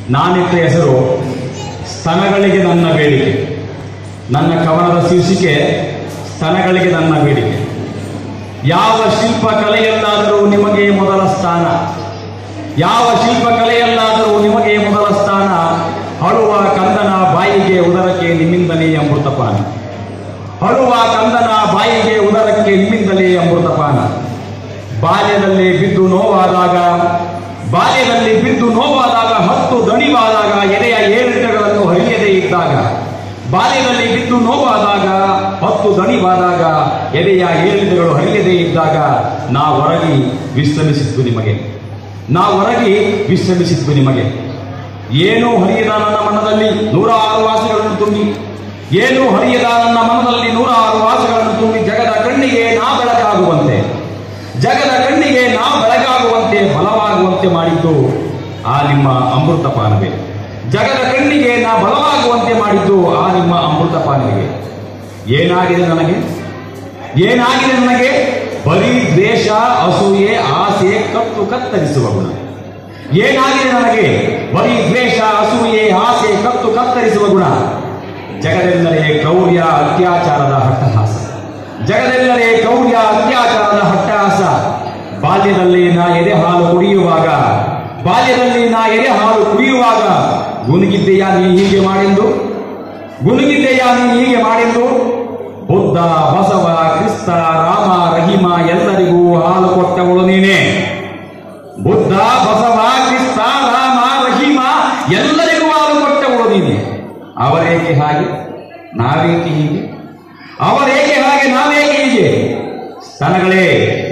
ನಾನಿಟ್ಟ ಹೆಸರು ಸ್ತನಗಳಿಗೆ ನನ್ನ ಬೇಡಿಕೆ ನನ್ನ ಕವನದ ಶೀರ್ಷಿಕೆ ಸ್ತನಗಳಿಗೆ ನನ್ನ ಬೇಡಿಕೆ ಯಾವ ಶಿಲ್ಪ ಕಲೆಯಲ್ಲಾದರೂ ನಿಮಗೆ ಮೊದಲ ಸ್ಥಾನ ಯಾವ ಶಿಲ್ಪ ಕಲೆಯಲ್ಲಾದರೂ ನಿಮಗೆ ಮೊದಲ ಸ್ಥಾನ ಅಳುವ ಕಂದನ ಬಾಯಿಗೆ ಉದರಕ್ಕೆ ನಿಮ್ಮಿಂದಲೇ ಅಮೃತಪಾನ ಅಳುವ ಕಂದನ ಬಾಯಿಗೆ ಉದರಕ್ಕೆ ನಿಮ್ಮಿಂದಲೇ ಅಮೃತಪಾನ ಬಾಲ್ಯದಲ್ಲಿ ಬಿದ್ದು ನೋವಾದಾಗ ಬಾಲ್ಯದಲ್ಲಿ ಬಿದ್ದು ನೋವಾದಾಗ ಹತ್ತು ದಣಿವಾದಾಗ ಎದೆಯ ಏರಿಟಗಳನ್ನು ಹರಿಯದೇ ಇದ್ದಾಗ ಬಾಲ್ಯದಲ್ಲಿ ಬಿದ್ದು ನೋವಾದಾಗ ಹತ್ತು ದಣಿವಾದಾಗ ಎದೆಯ ಏರಿಟಗಳು ಹರಿಯದೇ ಇದ್ದಾಗ ನಾ ಹೊರಗಿ ವಿಶ್ರಮಿಸಿದ್ದು ನಿಮಗೆ ನಾ ಹೊರಗಿ ವಿಶ್ರಮಿಸಿದ್ದು ನಿಮಗೆ ಏನೂ ಹರಿಯದ ನನ್ನ ಮನದಲ್ಲಿ ನೂರಾರು ವಾಸಗಳನ್ನು ತುಂಬಿ ಏನೂ ಹರಿಯದ ನನ್ನ ಮನದಲ್ಲಿ ನೂರಾರು ವಾಸಗಳನ್ನು ತುಂಬಿ ಜಗದ ಕಣ್ಣಿಗೆ ನಾ ಬೆಳಕಾಗುವಂತೆ ಜಗದ ಕಣ್ಣಿಗೆ ನಾ ಬೆಳಗಾಗುವಂತೆ ಬಲವಾಗುವಂತೆ ಮಾಡಿದ್ದು ಆ ನಿಮ್ಮ ಅಮೃತ ಪಾನವೇ ಜಗದ ಕಣ್ಣಿಗೆ ನಾ ಬಲವಾಗುವಂತೆ ಮಾಡಿದ್ದು ಆ ನಿಮ್ಮ ಅಮೃತ ಪಾನವೇ ಏನಾಗಿದೆ ನನಗೆ ಏನಾಗಿದೆ ನನಗೆ ಬರೀ ದ್ವೇಷ ಅಸೂಯೆ ಆಸೆ ಕತ್ತು ಕತ್ತರಿಸುವ ಗುಣ ಏನಾಗಿದೆ ನನಗೆ ಬರೀ ದ್ವೇಷ ಅಸೂಯೆ ಆಸೆ ಕತ್ತು ಕತ್ತರಿಸುವ ಗುಣ ಜಗದೆಲ್ಲರೆ ಕ್ರೌರ್ಯ ಅತ್ಯಾಚಾರದ ಹಟ್ಟಹಾಸ ಜಗದೆಲ್ಲರೆ ಕ್ರೌರ್ಯ ಅತ್ಯಾಚಾರದ ಹಟ್ಟಹಾಸ ಬಾಲ್ಯದಲ್ಲಿ ನಾ ಎದೆ ಹಾಲು ಕುಡಿಯುವಾಗ ಬಾಲ್ಯದಲ್ಲಿ ನಾ ಎದೆ ಹಾಲು ಕುಡಿಯುವಾಗ ಗುನುಗಿದ್ದೆಯಾ ನೀ ಹೀಗೆ ಮಾಡೆಂದು ಗುನುಗಿದ್ದೆಯಾ ನೀ ಹೀಗೆ ಮಾಡೆಂದು ಬುದ್ಧ ಬಸವ ಕ್ರಿಸ್ತ ರಾಮ ರಹಿಮ ಎಲ್ಲರಿಗೂ ಹಾಲು ಕೊಟ್ಟವಳು ನೀನೇ ಬುದ್ಧ ಬಸವ ಕ್ರಿಸ್ತ ರಾಮ ರಹಿಮ ಎಲ್ಲರಿಗೂ ಹಾಲು ಕೊಟ್ಟವಳು ನೀನೆ ಅವರೇಕೆ ಹಾಗೆ ನಾವೇಕೆ ಹೀಗೆ ಅವರೇಕೆ ಹಾಗೆ ನಾವೇಕೆ ಹೀಗೆ ಸ್ತನಗಳೇ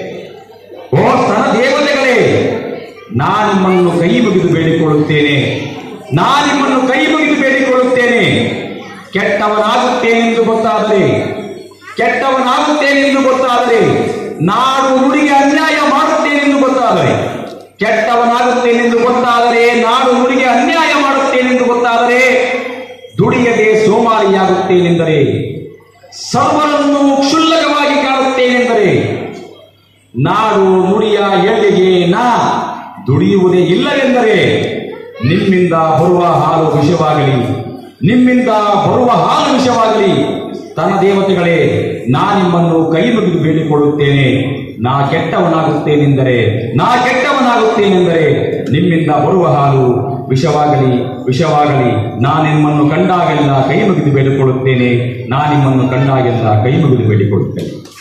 ಓ ಸ್ತನ ದೇವತೆಗಳೇ ನಾ ನಿಮ್ಮನ್ನು ಕೈ ಮುಗಿದು ಬೇಡಿಕೊಳ್ಳುತ್ತೇನೆ ನಾ ನಿಮ್ಮನ್ನು ಕೈ ಮುಗಿದು ಬೇಡಿಕೊಳ್ಳುತ್ತೇನೆ ಕೆಟ್ಟವನಾಗುತ್ತೇನೆಂದು ಗೊತ್ತಾದರೆ ಕೆಟ್ಟವನಾಗುತ್ತೇನೆಂದು ಗೊತ್ತಾದರೆ ನಾಡು ನುಡಿಗೆ ಅನ್ಯಾಯ ಮಾಡುತ್ತೇನೆಂದು ಗೊತ್ತಾದರೆ ಕೆಟ್ಟವನಾಗುತ್ತೇನೆಂದು ಗೊತ್ತಾದರೆ ನಾಡು ನುಡಿಗೆ ಅನ್ಯಾಯ ಮಾಡುತ್ತೇನೆಂದು ಗೊತ್ತಾದರೆ ದುಡಿಯದೆ ಸೋಮಾರಿಯಾಗುತ್ತೇನೆಂದರೆ ಸರ್ವರನ್ನು ಕ್ಷುಲ್ಲಕವಾಗಿ ಕಾಣುತ್ತೇನೆಂದರೆ ನಾಡು ನುಡಿಯ ಏಳಿಗೆ ನಾ ದುಡಿಯುವುದೇ ಇಲ್ಲವೆಂದರೆ ನಿಮ್ಮಿಂದ ಬರುವ ಹಾಲು ವಿಷವಾಗಲಿ ನಿಮ್ಮಿಂದ ಬರುವ ಹಾಲು ವಿಷವಾಗಲಿ ತನ್ನ ದೇವತೆಗಳೇ ನಾ ನಿಮ್ಮನ್ನು ಕೈ ಮುಗಿದು ಬೇಡಿಕೊಳ್ಳುತ್ತೇನೆ ನಾ ಕೆಟ್ಟವನಾಗುತ್ತೇನೆಂದರೆ ನಾ ಕೆಟ್ಟವನಾಗುತ್ತೇನೆಂದರೆ ನಿಮ್ಮಿಂದ ಬರುವ ಹಾಲು ವಿಷವಾಗಲಿ ವಿಷವಾಗಲಿ ನಾ ನಿಮ್ಮನ್ನು ಕಂಡಾಗೆಲ್ಲ ಕೈ ಮುಗಿದು ಬೇಡಿಕೊಳ್ಳುತ್ತೇನೆ ನಾ ನಿಮ್ಮನ್ನು ಕಂಡಾಗೆಲ್ಲ ಕೈ ಮುಗಿದು ಬೇಡಿಕೊಳ್ಳುತ್ತೇನೆ